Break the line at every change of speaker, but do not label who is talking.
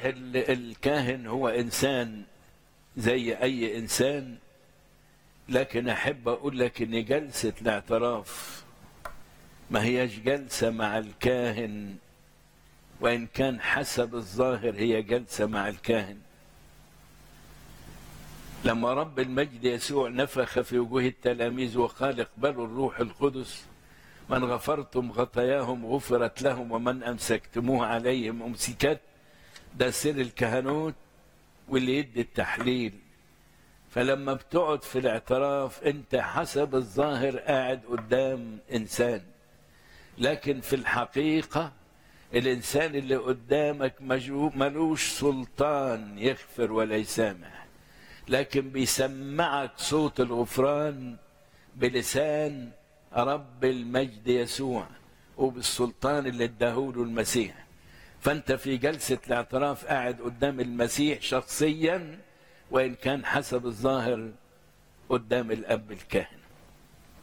صحيح ال- الكاهن هو انسان زي اي انسان لكن احب اقول لك ان جلسه الاعتراف ما هيش جلسه مع الكاهن وان كان حسب الظاهر هي جلسه مع الكاهن لما رب المجد يسوع نفخ في وجوه التلاميذ وقال اقبلوا الروح القدس من غفرتم خطاياهم غفرت لهم ومن امسكتموه عليهم امسكت ده سر الكهنوت واللي يدي التحليل فلما بتقعد في الاعتراف انت حسب الظاهر قاعد قدام انسان لكن في الحقيقه الانسان اللي قدامك مجو- ملوش سلطان يغفر ولا يسامح لكن بيسمعك صوت الغفران بلسان رب المجد يسوع وبالسلطان اللي اداهوله المسيح فانت في جلسه الاعتراف قاعد قدام المسيح شخصيا وان كان حسب الظاهر قدام الاب الكاهن